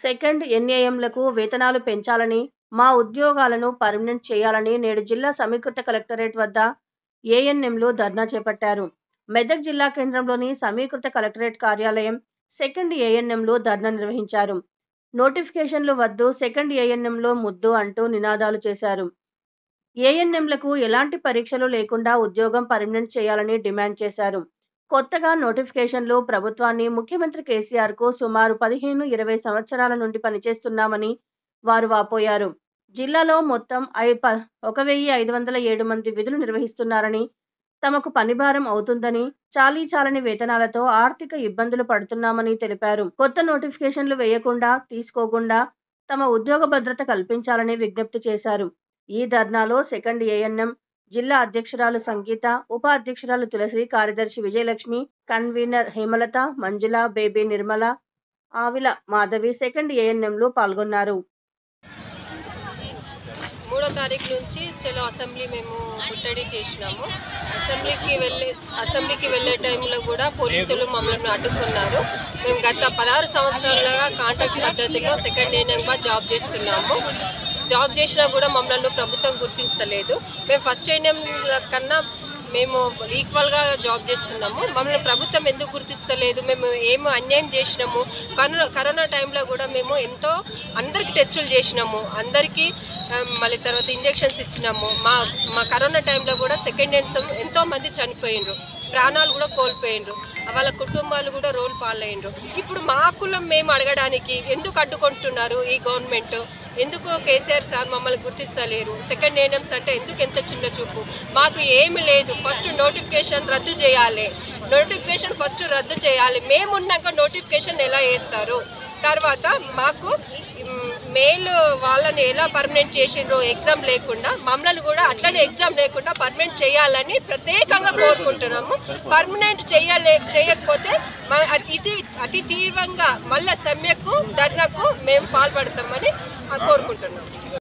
Second ఎన్ఏఎంలకు వేతనాలు పెంచాలని, మా ఉద్యోగాలను పర్మినెంట్ చేయాలని నేడు జిల్లా సమీకృత కలెక్టరేట్ వద్ద ఏఎన్ఎంలు ధర్నా చేపట్టారు. మెదక్ జిల్లా కేంద్రంలోని సమీకృత కలెక్టరేట్ కార్యాలయం సెకండ్ ఏఎన్ఎంలు ధర్నా నిర్వహించారు. నోటిఫికేషన్లు వద్దు సెకండ్ ఏఎన్ఎంలో ముద్దు అంటూ నినాదాలు చేశారు. ఏఎన్ఎంలకు ఎలాంటి పరీక్షలు లేకుండా ఉద్యోగం పర్మినెంట్ చేయాలని డిమాండ్ చేశారు. కొత్తగా నోటిఫికేషన్లు ప్రభుత్వాన్ని ముఖ్యమంత్రి కేసీఆర్కు సుమారు పదిహేను, ఇరవై సంవత్సరాల నుండి పనిచేస్తున్నామని వారు వాపోయారు. జిల్లాలో మొత్తం ఐ ప ఒక వెయ్యి ఐదు వందల ఏడు మంది విధులు నిర్వహిస్తున్నారని, తమకు పనిభారం అవుతుందని, చాలీచాలని వేతనాలతో ఆర్థిక ఇబ్బందులు పడుతున్నామని తెలిపారు. కొత్త నోటిఫికేషన్లు వేయకుండా, తీసుకోకుండా తమ ఉద్యోగ భద్రత కల్పించాలని విజ్ఞప్తి చేశారు. ఈ ధర్నాలో సెకండ్ ఏఎన్ఎం జిల్లా అధ్యక్షురాలు సంగీత, ఉప అధ్యక్షురాలు తులసి, కార్యదర్శి విజయలక్ష్మి, కన్వీనర్ హేమలత, మంజుల, బేబీ నిర్మల, ఆవిల మాధవి సెకండ్ ఏఎన్ఎంలు పాల్గొన్నారు. మూడో తారీఖు నుంచి చలో అసెంబ్లీ మేము ముట్టడి చేసినాము అసెంబ్లీకి వెళ్ళే అసెంబ్లీకి వెళ్ళే టైంలో కూడా పోలీసులు మమ్మల్ని అడ్డుకున్నారు మేము గత పదహారు సంవత్సరాలుగా కాంట్రాక్ట్ పద్ధతిలో సెకండ్ ఏఎన్ఎంగా జాబ్ చేస్తున్నాము జాబ్ చేసినా కూడా మమ్మల్ని ప్రభుత్వం గుర్తించలేదు మేము ఫస్ట్ ఏఎన్ఎం కన్నా మేము ఈక్వల్గా జాబ్ చేస్తున్నాము మమ్మల్ని ప్రభుత్వం ఎందుకు గుర్తిస్తలేదు మేము ఏమి అన్యాయం చేసినాము కరోనా కరోనా టైంలో కూడా మేము ఎంతో అందరికి టెస్టులు చేసినాము అందరికీ ఆ, మళ్ళీ తర్వాత ఇంజెక్షన్స్ ఇచ్చినాము మా మా కరోనా టైంలో కూడా సెకండ్ హ్యాండ్స్ ఎంతో మంది చనిపోయిండ్రు ప్రాణాలు కూడా కోల్పోయిండ్రు వాళ్ళ కుటుంబాలు కూడా రోల్ పాలైండ్రు ఇప్పుడు మా హక్కులను మేము అడగడానికి ఎందుకు అడ్డుకుంటున్నారు ఈ గవర్నమెంట్ ఎందుకు కేసీఆర్ సార్ మమ్మల్ని గుర్తిస్తలేరు సెకండ్ ఏఎన్ఎంస్ అంటే ఎందుకు ఎంత చిన్న చూపు మాకు ఏమి లేదు ఫస్ట్ నోటిఫికేషన్ రద్దు చేయాలి నోటిఫికేషన్ ఫస్ట్ రద్దు చేయాలి మేమున్నాక నోటిఫికేషన్ ఎలా వేస్తారు తర్వాత మాకు మ్, మెయిల్ వాళ్ళని ఎలా పర్మనెంట్ చేసిండ్రో ఎగ్జామ్ లేకుండా మమ్మల్ని కూడా అట్లనే ఎగ్జామ్ లేకుండా పర్మనెంట్ చేయాలని ప్రత్యేకంగా కోరుకుంటున్నాము పర్మనెంట్ చేయలే చేయకపోతే మా- అతి- ఇది అతి తీవ్రంగా మళ్ళా సమ్యకు ధర్నాకు మేము పాల్పడతామని కోరుకుంటున్నాము